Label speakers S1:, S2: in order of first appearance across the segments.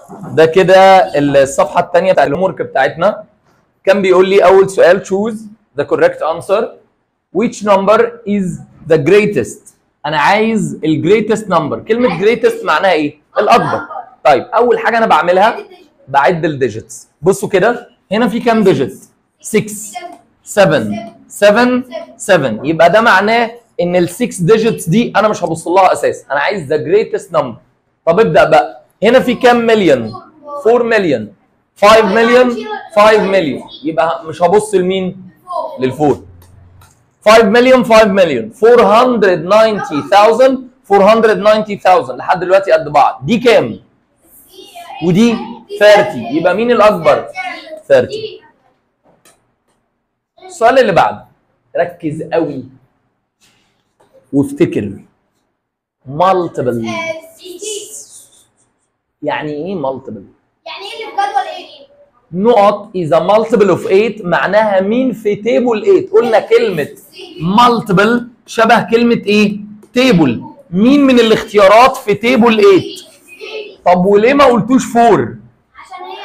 S1: ده كده الصفحه الثانيه بتاع الهومورك بتاعتنا كان بيقول لي اول سؤال choose the correct answer which number is the greatest انا عايز الجريتست نمبر كلمه جريتست معناها ايه الاكبر طيب اول حاجه انا بعملها بعد الديجيتس بصوا كده هنا في كام ديجيت 6 7 7 7 يبقى ده معناه ان ال 6 ديجيتس دي انا مش هبص لها اساسا انا عايز ذا جريتست نمبر طب ابدا بقى هنا في كام مليون 4 مليون 5 مليون 5 مليون يبقى مش هبص لمين للفور 5 مليون 5 مليون 490000 490000 لحد دلوقتي قد بعض دي كام ودي 30 يبقى مين الاكبر 30 السؤال اللي بعده ركز قوي وافتكر multiple يعني ايه multiple
S2: يعني ايه اللي في جدول ايه؟
S1: نقط is a multiple of 8 معناها مين في تيبل 8 قلنا كلمة multiple شبه كلمة ايه تيبل مين من الاختيارات في تيبل 8 طب وليه ما قلتوش 4
S2: عشان هي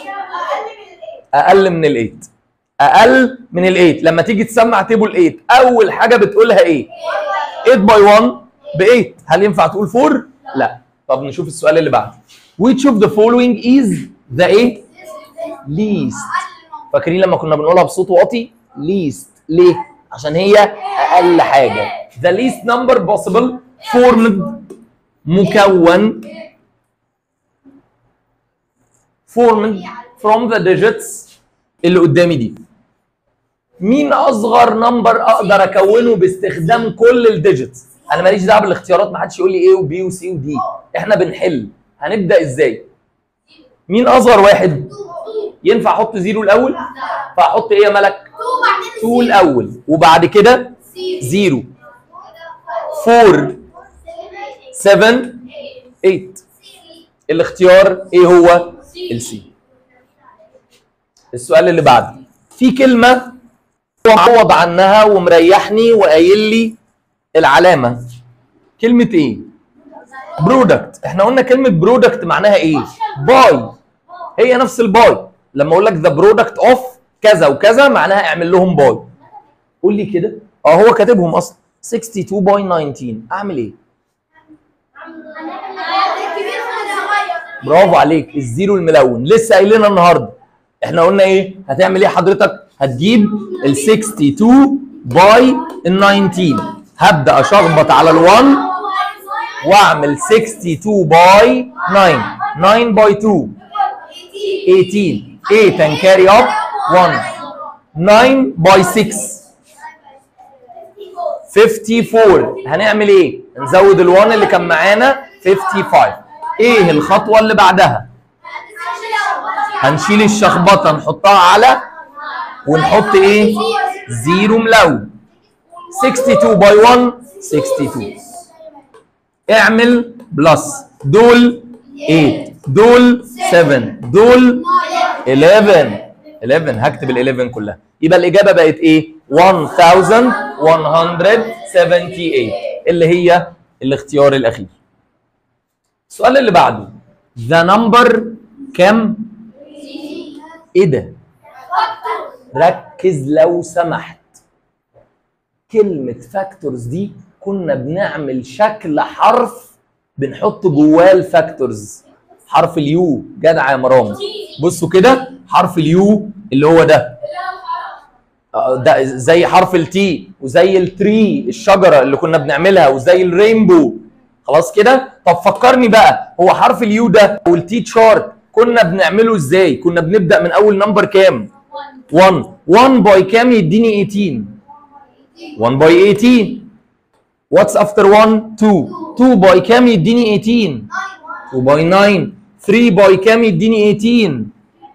S2: اقل من الايه؟
S1: اقل من الايت اقل من الايت لما تيجي تسمع تيبل 8 اول حاجه بتقولها ايه 8 باي 1 ب 8 هل ينفع تقول 4 لا طب نشوف السؤال اللي بعده which of the following is the ايه least فاكرين لما كنا بنقولها بصوت واطي least ليه عشان هي اقل حاجه the least number possible formed مكون formed from the digits اللي قدامي دي مين اصغر نمبر اقدر اكونه باستخدام كل الديجيتس انا ماليش دعوه بالاختيارات ما حدش يقول لي ايه وبي وسي ودي احنا بنحل هنبدا ازاي مين اصغر واحد ينفع احط زيرو الاول فاحط ايه يا ملك 2 الاول وبعد كده زيرو 4 7 8 الاختيار ايه هو السي السؤال اللي بعده في كلمه هو معوض عنها ومريحني وقايل لي العلامه كلمه ايه برودكت احنا قلنا كلمه برودكت معناها ايه باي هي نفس الباي لما اقول لك ذا برودكت اوف كذا وكذا معناها اعمل لهم باي قول لي كده اه هو كاتبهم اصلا 62 باي 19 اعمل ايه برافو عليك الزيرو الملون لسه قايلينها النهارده احنا قلنا ايه هتعمل ايه حضرتك هتجيب ال 62 باي ال 19 هبدا اشخبط على ال1 واعمل 62 باي 9 9 باي 2 18 8 and carry up 1 9 باي 6 54 هنعمل ايه نزود ال1 اللي كان معانا 55 ايه الخطوه اللي بعدها هنشيل الشخبطه نحطها على ونحط ايه زيرو ملون 62 باي 1 62 اعمل بلس دول 8 دول 7 دول 11 11 هكتب ال 11 كلها يبقى الاجابه بقت ايه 1178 اللي هي الاختيار الاخير السؤال اللي بعده ذا نمبر كام ايه ده ركز لو سمحت كلمة فاكتورز دي كنا بنعمل شكل حرف بنحط جواه الفاكتورز حرف اليو جدع يا مرام بصوا كده حرف اليو اللي هو ده آه، ده زي حرف التي وزي التري الشجرة اللي كنا بنعملها وزي الرينبو خلاص كده طب فكرني بقى هو حرف اليو ده والتي تشارت كنا بنعمله ازاي كنا بنبدأ من اول نمبر كام 1 1 باي كام يديني 18 1 باي 18 واتس افتر 1 2 2 باي كام يديني 18 2 باي 9 3 باي كام يديني 18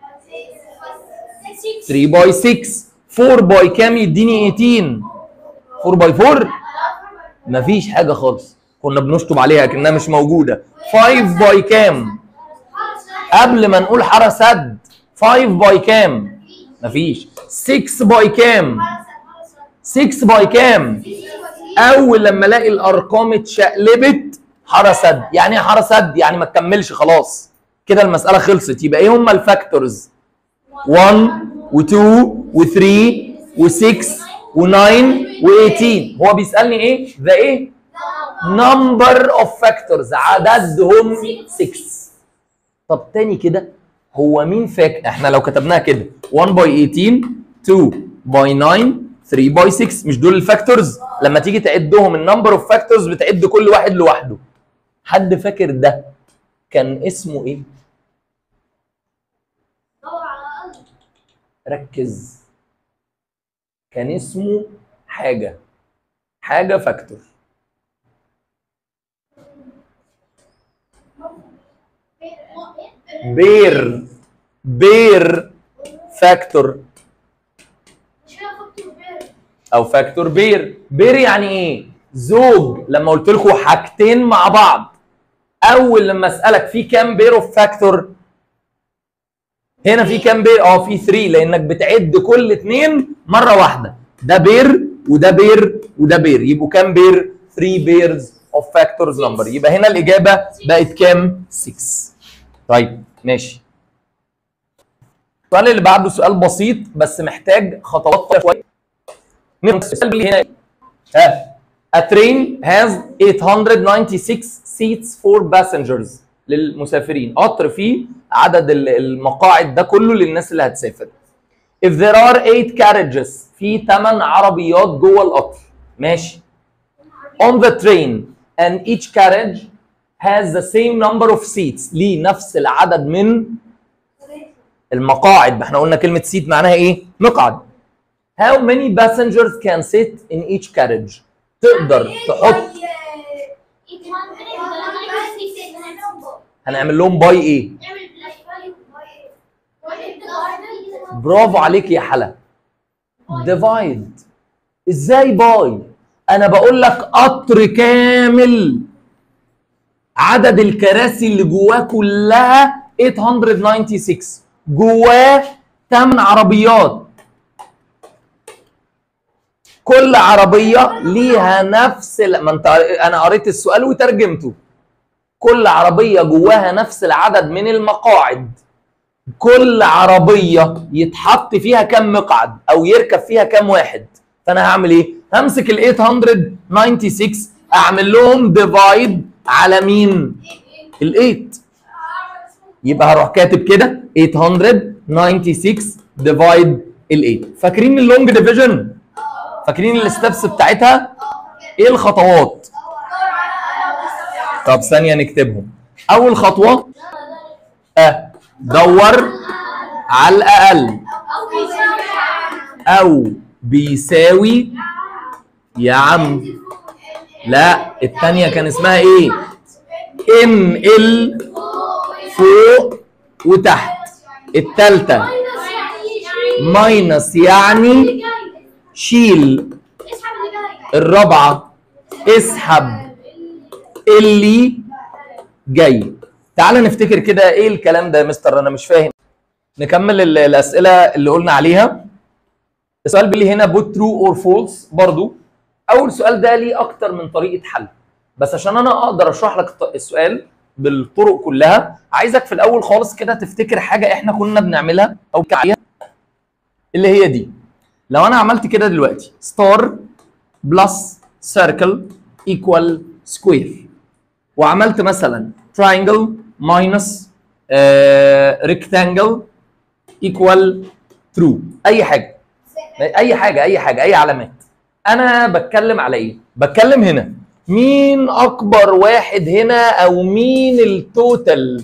S1: 3 باي 6 4 باي كام يديني 18 4 باي 4 مفيش حاجه خالص كنا بنشطب عليها كانها مش موجوده 5 باي كام قبل ما نقول حرف سد 5 باي كام مفيش 6 باي كام 6 باي كام اول لما الاقي الارقام اتشقلبت حرسد يعني ايه حرسد يعني ما تكملش خلاص كده المساله خلصت يبقى ايه هم الفاكتورز 1 و2 و3 و6 و9 و18 هو بيسالني ايه ذا ايه number of factors عددهم 6 طب تاني كده هو مين فاك احنا لو كتبناها كده 1 باي 18 2 باي 9 3 باي 6 مش دول الفاكتورز لما تيجي تعدهم النمبر اوف فاكتورز بتعد كل واحد لوحده حد فاكر ده كان اسمه ايه
S2: دور على الأقل
S1: ركز كان اسمه حاجه حاجه فاكتور بير بير فاكتور
S2: مش كده فكتور بير
S1: او فاكتور بير بير يعني ايه زوج لما قلت لكم حاجتين مع بعض اول لما اسالك في كام بير اوف فاكتور هنا في كام بير اه في 3 لانك بتعد كل اتنين مره واحده ده بير وده بير وده بير يبقوا كام بير 3 بيرز اوف فاكتورز نمبر يبقى هنا الاجابه بقت كام 6 طيب ماشي السؤال اللي بعده سؤال بسيط بس محتاج خطوات شويه نفهم السؤال اللي هنا ها A train has 896 seats for passengers للمسافرين قطر فيه عدد ال- المقاعد ده كله للناس اللي هتسافر If there are 8 carriages في 8 عربيات جوه القطر ماشي On the train and each carriage has the same number of seats ليه نفس العدد من المقاعد ما احنا قلنا كلمة seat معناها ايه؟ مقعد How many passengers can sit in each carriage؟ تقدر تحط هنعمل لهم باي ايه؟ برافو عليك يا حلا ديفايد ازاي باي؟ انا بقول لك قطر كامل عدد الكراسي اللي جواه كلها 896 جواه 8 عربيات كل عربيه ليها نفس ال... ما انت انا قريت السؤال وترجمته كل عربيه جواها نفس العدد من المقاعد كل عربيه يتحط فيها كم مقعد او يركب فيها كم واحد فانا هعمل ايه همسك ال 896 اعمل لهم ديفايد على مين ال 8 يبقى هروح كاتب كده 896 ديفايد ال 8 فاكرين اللونج ديفيجن فاكرين الستبس بتاعتها ايه الخطوات طب ثانيه نكتبهم اول خطوه اه دور على الاقل او بيساوي يا عم لا الثانيه كان اسمها ايه ان ال فوق وتحت الثالثه ماينس يعني شيل الرابعه اسحب اللي جاي تعال نفتكر كده ايه الكلام ده يا مستر انا مش فاهم نكمل ال- الاسئله اللي قلنا عليها السؤال بيقول لي هنا بوت ترو اور فولس برضو اول سؤال ده ليه اكتر من طريقه حل بس عشان انا اقدر اشرح لك الط- السؤال بالطرق كلها عايزك في الاول خالص كده تفتكر حاجه احنا كنا بنعملها او عليها اللي هي دي لو انا عملت كده دلوقتي ستار بلس سيركل ايكوال سكوير وعملت مثلا triangle minus ريكتانجل ايكوال ترو اي حاجه اي حاجه اي حاجه اي علامات انا بتكلم على ايه بتكلم هنا مين اكبر واحد هنا او مين التوتال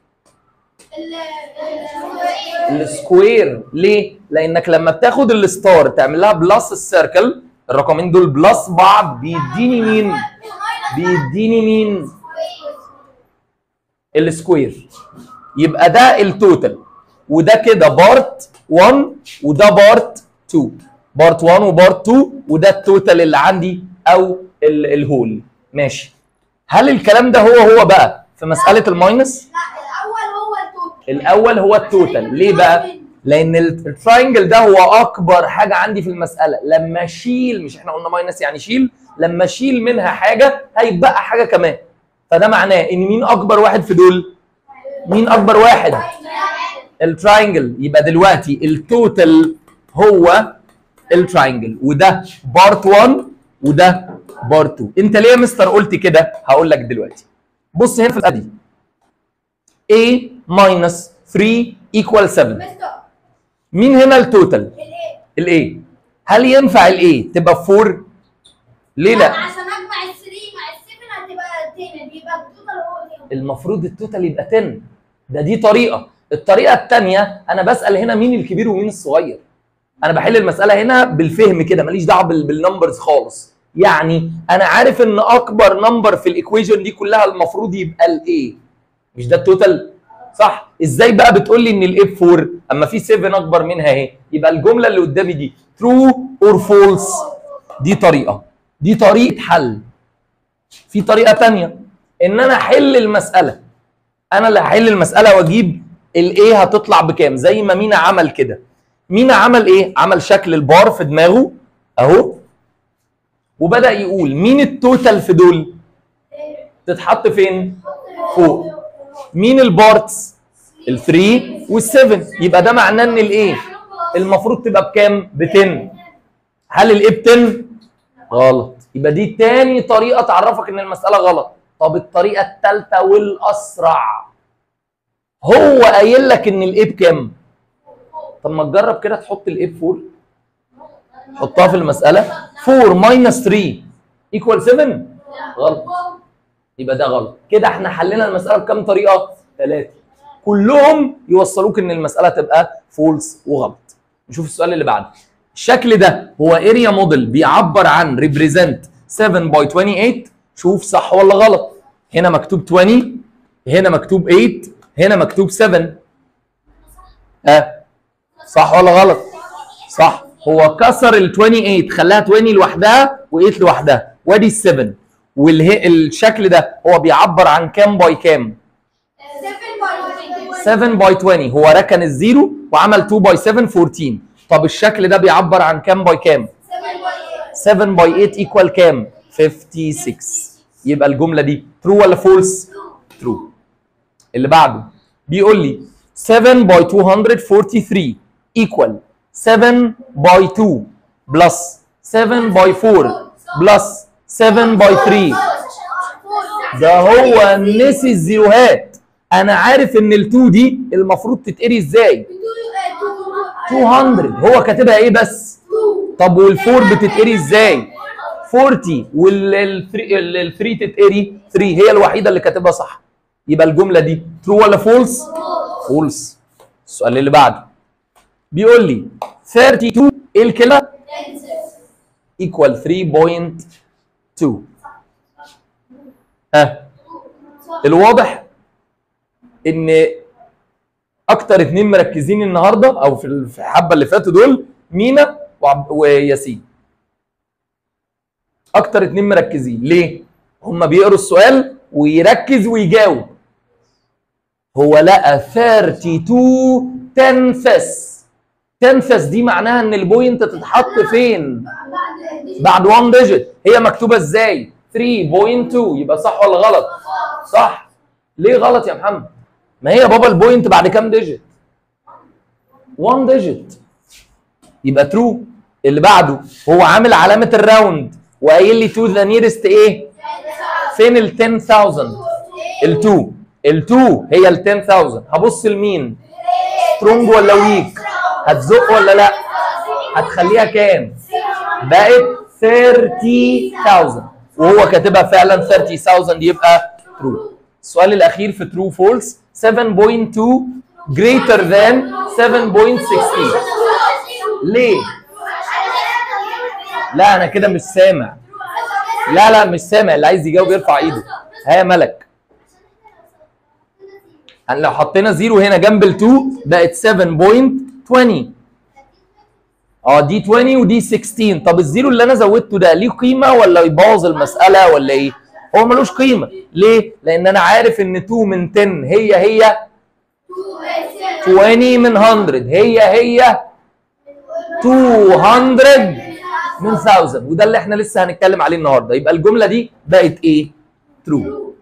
S1: السكوير ليه لانك لما بتاخد الستار تعمل لها بلس السيركل الرقمين دول بلس بعض بيديني مين بيديني مين السكوير يبقى ده التوتال وده كده بارت 1 وده بارت 2 بارت 1 وبارت 2 وده التوتال اللي عندي او ال- الهول ماشي هل الكلام ده هو هو بقى في مساله الماينس
S2: الاول هو التوتال
S1: الاول هو التوتال ليه بقى لان ال- التراينجل ده هو اكبر حاجه عندي في المساله لما اشيل مش احنا قلنا ماينس يعني شيل لما اشيل منها حاجه هيتبقى حاجه كمان فده معناه ان مين اكبر واحد في دول مين اكبر واحد التراينجل يبقى دلوقتي التوتال هو التراينجل وده بارت 1 وده بارت 2 انت ليه يا مستر قلت كده هقول لك دلوقتي بص هنا في الادي a minus 3 equal 7
S2: مستر
S1: مين هنا التوتال
S2: الايه
S1: الايه هل ينفع الايه تبقى 4 ليه لا
S2: عشان اجمع ال 3 مع ال 7 هتبقى 10 يبقى التوتال هو 10
S1: المفروض التوتال يبقى 10 ده دي طريقه الطريقه الثانيه انا بسال هنا مين الكبير ومين الصغير انا بحل المساله هنا بالفهم كده ماليش دعوه بال- بالنمبرز خالص يعني انا عارف ان اكبر نمبر في الايكويشن دي كلها المفروض يبقى الايه مش ده التوتال صح ازاي بقى بتقول لي ان الايه 4 اما في 7 اكبر منها اهي يبقى الجمله اللي قدامي دي ترو اور فولس دي طريقه دي طريقه حل في طريقه تانية ان انا احل المساله انا اللي هحل المساله واجيب الايه هتطلع بكام زي ما مينا عمل كده مينا عمل ايه عمل شكل البار في دماغه اهو وبدا يقول مين التوتال في دول تتحط فين فوق مين البارتس ال3 وال7 يبقى ده معناه ان الايه المفروض تبقى بكام ب 10 هل الايه ب 10 غلط يبقى دي تاني طريقه تعرفك ان المساله غلط طب الطريقه الثالثه والاسرع هو قايل لك ان الايه بكام طب ما تجرب كده تحط الايه ب 4 حطها في المساله 4 ماينس 3 ايكوال 7 غلط يبقى ده غلط كده احنا حلينا المساله بكام طريقه ثلاثه كلهم يوصلوك ان المساله تبقى فولس وغلط نشوف السؤال اللي بعده الشكل ده هو اريا موديل بيعبر عن ريبريزنت 7 باي 28 شوف صح ولا غلط هنا مكتوب 20 هنا مكتوب 8 هنا مكتوب 7 ها صح ولا غلط صح هو كسر ال 28 خلاها 20 لوحدها و8 لوحدها وادي ال 7 والشكل ده هو بيعبر عن كام باي كام 7 باي 20 هو ركن الزيرو وعمل 2 باي 7 14 طب الشكل ده بيعبر عن كام باي كام 7 باي 8 ايكوال كام 56 يبقى الجمله دي ترو ولا فولس ترو اللي بعده بيقول لي 7 باي 243 ايكوال 7 باي 2 بلس 7 باي 4 بلس 7 باي 3 ده هو نسي الزيروهات انا عارف ان ال2 دي المفروض تتقري ازاي 200 هو كاتبها ايه بس طب وال4 بتتقري ازاي 40 وال3 تتقري 3 هي الوحيده اللي كاتبها صح يبقى الجمله دي ترو ولا فولس فولس السؤال اللي بعده بيقول لي 32 ايه الكلمه ايكوال 3.2 ها الواضح ان اكتر اتنين مركزين النهارده او في الحبه اللي فاتوا دول مينا وعب- وياسين اكتر اتنين مركزين ليه هم بيقروا السؤال ويركز ويجاوب هو لقى 32 تنفس تنفس دي معناها ان البوينت تتحط فين بعد 1 ديجيت هي مكتوبه ازاي 3.2 يبقى صح ولا غلط صح ليه غلط يا محمد ما هي بابا البوينت بعد كام ديجيت 1 ديجيت يبقى ترو اللي بعده هو عامل علامه الراوند وقايل لي تو ذا نيرست ايه فين ال 10000 ال2 ال2 هي ال 10000 هبص لمين سترونج ولا ويك هتزق ولا لا هتخليها كام بقت 30000 وهو كاتبها فعلا 30000 يبقى ترو السؤال الاخير في ترو فولس 7.2 greater than 7.16 ليه لا انا كده مش سامع لا لا مش سامع اللي عايز يجاوب يرفع ايده ها يا ملك يعني لو حطينا زيرو هنا جنب ال2 بقت 7.20 اه دي 20 ودي 16 طب الزيرو اللي انا زودته ده ليه قيمه ولا يبوظ المساله ولا ايه هو ملوش قيمه ليه لان انا عارف ان 2 من 10 هي هي 20 من 100 هي هي 200 من 1000 وده اللي احنا لسه هنتكلم عليه النهارده يبقى الجمله دي بقت ايه ترو